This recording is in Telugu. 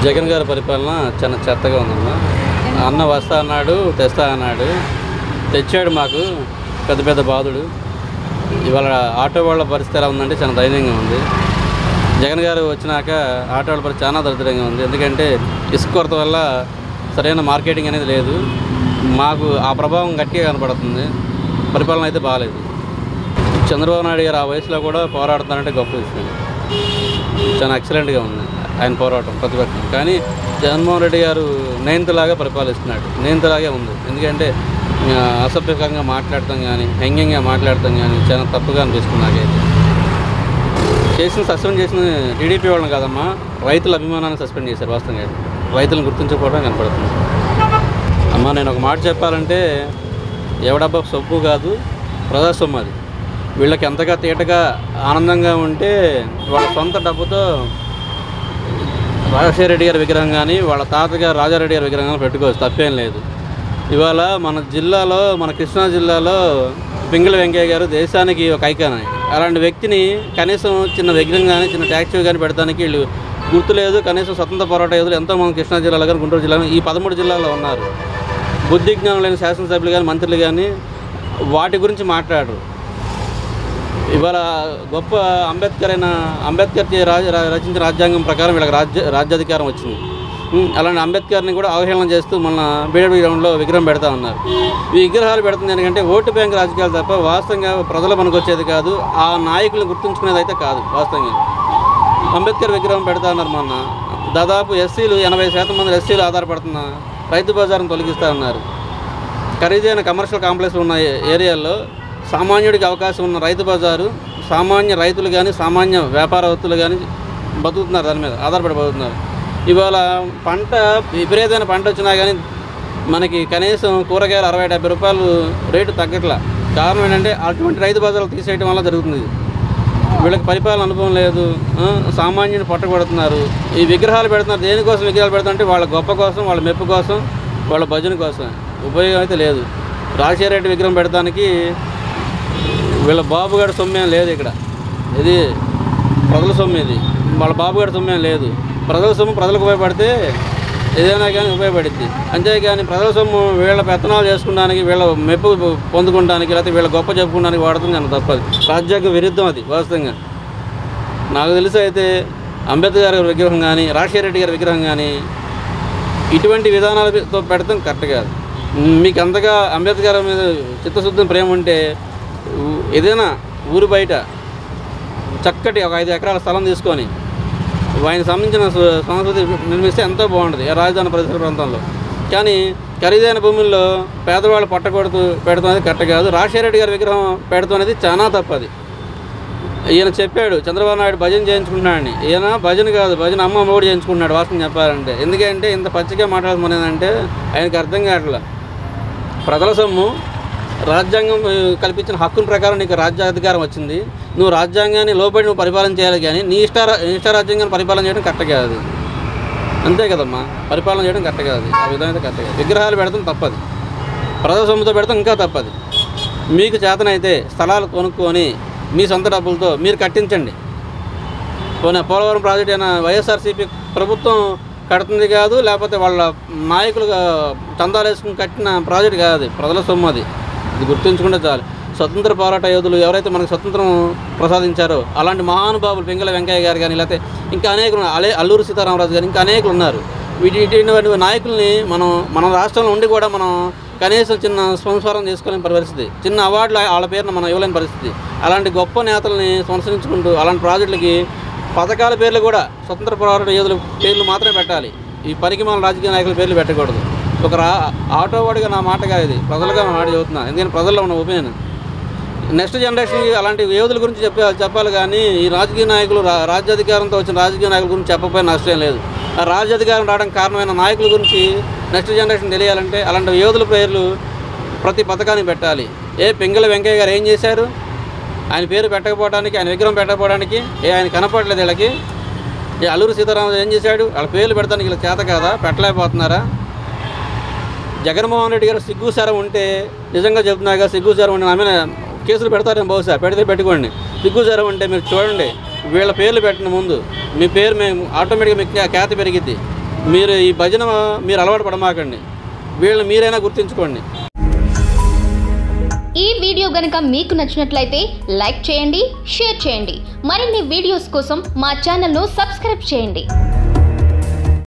జగన్ గారి పరిపాలన చాలా చెత్తగా ఉందమ్మా అన్న వస్తా అన్నాడు తెస్తా అన్నాడు తెచ్చాడు మాకు పెద్ద పెద్ద బాధుడు ఇవాళ ఆటో వాళ్ళ పరిస్థితి ఎలా ఉందంటే చాలా దయనీయంగా ఉంది జగన్ గారు వచ్చినాక ఆటో వాళ్ళ పరిస్థితి చాలా దరిద్రంగా ఉంది ఎందుకంటే ఇసుక కొరత వల్ల సరైన మార్కెటింగ్ అనేది లేదు మాకు ఆ ప్రభావం గట్టిగా కనపడుతుంది పరిపాలన అయితే బాగాలేదు చంద్రబాబు నాయుడు గారు ఆ వయసులో కూడా పోరాడుతున్నారంటే గొప్ప విషయం చాలా ఎక్సలెంట్గా ఉంది ఆయన పోరాటం ప్రతిపక్షం కానీ జగన్మోహన్ రెడ్డి గారు నేంతలాగా పరిపాలిస్తున్నాడు నేంతలాగే ఉంది ఎందుకంటే ఆ, అసభ్యకంగా మాట్లాడటం కానీ వ్యంగ్యంగా మాట్లాడటం కానీ చాలా తప్పుగా అనిపిస్తుంది నాకైతే చేసిన సస్పెండ్ చేసిన టీడీపీ వాళ్ళని కాదమ్మా రైతుల అభిమానాన్ని సస్పెండ్ చేశారు వాస్తవంగా రైతులను గుర్తించకపోవడం కనపడుతుంది అమ్మ నేను ఒక మాట చెప్పాలంటే ఎవడబ్బా సొప్పు కాదు ప్రజాస్వామ్యం అది వీళ్ళకి ఎంతగా తీటగా ఆనందంగా ఉంటే వాళ్ళ సొంత డబ్బుతో రాజశేఖర రెడ్డి గారి విగ్రహం కానీ వాళ్ళ తాతగారు రాజారెడ్డి గారి విగ్రహం కానీ పెట్టుకోవచ్చు తప్పేం లేదు ఇవాళ మన జిల్లాలో మన కృష్ణా జిల్లాలో పింగళ వెంకయ్య గారు దేశానికి ఒక ఐకాన్ ఆయన. అలాంటి వ్యక్తిని కనీసం చిన్న విగ్రహం కానీ చిన్న ట్యాక్సీ కానీ పెడతానికి వీళ్ళు గుర్తు లేదు కనీసం స్వతంత్ర పోరాట యోధులు ఎంతోమంది కృష్ణా జిల్లాలో కానీ గుంటూరు జిల్లాలో ఈ పదమూడు జిల్లాల్లో ఉన్నారు బుద్ధి జ్ఞానం లేని శాసనసభ్యులు కానీ మంత్రులు కానీ వాటి గురించి మాట్లాడరు ఇవాళ గొప్ప అంబేద్కర్ అయిన అంబేద్కర్ చే- రాజ రా- రచించిన రాజ్యాంగం ప్రకారం వీళ్ళకి రాజ్య రాజ్యాధికారం వచ్చింది ఉం, అలాంటి అంబేద్కర్ని కూడా అవహేళన చేస్తూ మన బీడబీ గ్రౌండ్లో విగ్రహం పెడతా ఉన్నారు ఈ విగ్రహాలు పెడుతుంది ఎందుకంటే ఓటు బ్యాంక్ రాజకీయాలు తప్ప వాస్తవంగా ప్రజల మనకు వచ్చేది కాదు ఆ నాయకులను గుర్తుంచుకునేది అయితే కాదు వాస్తవంగా అంబేద్కర్ విగ్రహం పెడతా ఉన్నారు మొన్న దాదాపు ఎస్సీలు ఎనభై శాతం మంది ఎస్సీలు ఆధారపడుతున్న రైతు బజార్ను తొలగిస్తూ ఉన్నారు ఖరీదైన కమర్షియల్ కాంప్లెక్స్ ఉన్న ఏ- ఏరియాల్లో సామాన్యుడికి అవకాశం ఉన్న రైతు బజారు సామాన్య రైతులు కానీ సామాన్య వ్యాపారవేత్తలు కానీ బతుకుతున్నారు దాని మీద ఆధారపడి బతుకుతున్నారు ఇవాళ పంట విపరీతమైన పంట వచ్చినా కానీ మనకి కనీసం కూరగాయలు అరవై డెబ్బై రూపాయలు రేటు తగ్గట్లా కారణం ఏంటంటే అటువంటి రైతు బజార్లు తీసేయడం వల్ల జరుగుతుంది ఇది. వీళ్ళకి పరిపాలన అనుభవం లేదు ఆ, సామాన్యుని పట్టగొడుతున్నారు ఈ విగ్రహాలు పెడుతున్నారు దేనికోసం విగ్రహాలు పెడుతుంటే వాళ్ళ గొప్ప కోసం వాళ్ళ మెప్పు కోసం వాళ్ళ భజన కోసం ఉపయోగం అయితే లేదు రాజశేఖర రెడ్డి విగ్రహం పెడతానికి వీళ్ళ బాబుగారి సొమ్మేం లేదు ఇక్కడ ఇది ప్రజల సొమ్ము ఇది వాళ్ళ బాబుగారి సొమ్మేం లేదు ప్రజల సొమ్ము ప్రజలకు ఉపయోగపడితే ఏదైనా కానీ ఉపయోగపడుద్ది అంతేగాని ప్రజల సొమ్ము వీళ్ళ పెత్తనాలు చేసుకోవడానికి వీళ్ళ మెప్పు పొందుకోవడానికి లేకపోతే వీళ్ళ గొప్ప చెప్పుకోవడానికి వాడుతుంది అని తప్పదు రాజ్యాంగ విరుద్ధం అది వాస్తవంగా నాకు తెలిసి అయితే అంబేద్కర్ గారి విగ్రహం కానీ రాజశేఖర రెడ్డి గారి విగ్రహం కానీ ఇటువంటి విధానాలతో పెడతాం కరెక్ట్ కాదు మీకు అంతగా అంబేద్కర్ మీద చిత్తశుద్ధం ప్రేమ ఉంటే ఊ- ఏదైనా ఊరు బయట చక్కటి ఒక ఐదు ఎకరాల స్థలం తీసుకొని ఆయన సంబంధించిన సు- సంస్కృతి నిర్మిస్తే ఎంతో బాగుంటుంది ఈ రాజధాని పరిసర ప్రాంతంలో కానీ ఖరీదైన భూముల్లో పేదవాళ్ళు పట్టకొడుతూ పెడతాం అనేది కరెక్ట్ కాదు రాజశేఖర రెడ్డి గారి విగ్రహం పెడతాం అనేది చాలా తప్పది ఈయన చెప్పాడు చంద్రబాబు నాయుడు భజన చేయించుకుంటున్నాడని ఈయన భజన కాదు భజన అమ్మ మూడు చేయించుకున్నాడు వాస్తవం చెప్పాలంటే ఎందుకంటే ఇంత పచ్చిగా మాట్లాడుతున్నదంటే ఆయనకి అర్థం కావట్లే ప్రజల సొమ్ము రాజ్యాంగం ఆ, కల్పించిన హక్కుల ప్రకారం నీకు రాజ్యాధికారం వచ్చింది నువ్వు రాజ్యాంగాన్ని లోబడి నువ్వు పరిపాలన చేయాలి కానీ నీ ఇష్ట ఇష్ట రాజ్యాంగాన్ని పరిపాలన చేయడం కరెక్ట్ కాదు అంతే కదమ్మా పరిపాలన చేయడం కరెక్ట్ కాదు ఆ విధంగా అయితే కరెక్ట్ కాదు విగ్రహాలు పెడతాం తప్పది ప్రజల సొమ్ముతో పెడతాం ఇంకా తప్పది మీకు చేతనైతే స్థలాలు కొనుక్కొని మీ సొంత డబ్బులతో మీరు కట్టించండి పోనీ పోలవరం ప్రాజెక్ట్ అయినా వైఎస్ఆర్సీపీ ప్రభుత్వం కడుతుంది కాదు లేకపోతే వాళ్ళ నాయకులుగా చందాలు వేసుకుని కట్టిన ప్రాజెక్ట్ కాదు అది ప్రజల సొమ్ము అది ఇది గుర్తుంచుకుంటే చాలు స్వతంత్ర పోరాట యోధులు ఎవరైతే మనకు స్వతంత్రం ప్రసాదించారో అలాంటి మహానుభావులు పింగళ వెంకయ్య గారు కానీ లేకపోతే ఇంకా అనేకులు ఉన్నారు. అలే అల్లూరు సీతారామరాజు గారు ఇంకా అనేకులు ఉన్నారు వీటి ఇటువంటి నాయకుల్ని మనం మన రాష్ట్రంలో ఉండి కూడా మనం కనీసం చిన్న సంస్కారం చేసుకోలేని పరిస్థితి చిన్న అవార్డులు వాళ్ళ పేరున మనం ఇవ్వలేని పరిస్థితి అలాంటి గొప్ప నేతల్ని సంస్కరించుకుంటూ అలాంటి ప్రాజెక్టులకి పథకాల పేర్లు కూడా స్వతంత్ర పోరాట యోధుల పేర్లు మాత్రమే పెట్టాలి ఈ పనికి మన రాజకీయ నాయకుల పేర్లు పెట్టకూడదు ఒక రా ఆటో వాడిగా నా మాట కాదు ఇది ప్రజలుగా నా మాట చెబుతున్నా ఎందుకంటే ప్రజల్లో ఉన్న ఒపీనియన్ నెక్స్ట్ జనరేషన్కి అలాంటి యోధుల గురించి చెప్పే చెప్పాలి కానీ ఈ రాజకీయ నాయకులు రా- రాజ్యాధికారంతో వచ్చిన రాజకీయ నాయకుల గురించి చెప్పకపోయినా నష్టం లేదు ఆ రాజ్యాధికారం రావడానికి కారణమైన నాయకుల గురించి నెక్స్ట్ జనరేషన్ తెలియాలంటే అలాంటి యోధుల పేర్లు ప్రతి పథకానికి పెట్టాలి ఏ పింగళ వెంకయ్య గారు ఏం చేశారు ఆయన పేరు పెట్టకపోవడానికి ఆయన విగ్రహం పెట్టకపోవడానికి ఏ ఆయన కనపడలేదు వీళ్ళకి ఏ అల్లూరు సీతారామరాజు ఏం చేశాడు వాళ్ళ పేర్లు పెడతానికి వీళ్ళకి చేత కాదా పెట్టలేకపోతున్నారా జగన్మోహన్ రెడ్డి గారు సిగ్గుసారం ఉంటే నిజంగా చెప్తున్నాగా సిగ్గుసారం ఉంటే నా మీద కేసులు పెడతారేమో బహుశా పెడితే పెట్టుకోండి సిగ్గుసారం ఉంటే మీరు చూడండి వీళ్ళ పేర్లు పెట్టిన ముందు మీ పేరు మేము ఆటోమేటిక్గా మీకు ఖ్యాతి పెరిగిద్ది మీరు ఈ భజన మీరు అలవాటు పడమాకండి వీళ్ళని మీరైనా గుర్తించుకోండి ఈ వీడియో గనుక మీకు నచ్చినట్లయితే లైక్ చేయండి షేర్ చేయండి మరిన్ని వీడియోస్ కోసం మా ఛానల్ను సబ్స్క్రైబ్ చేయండి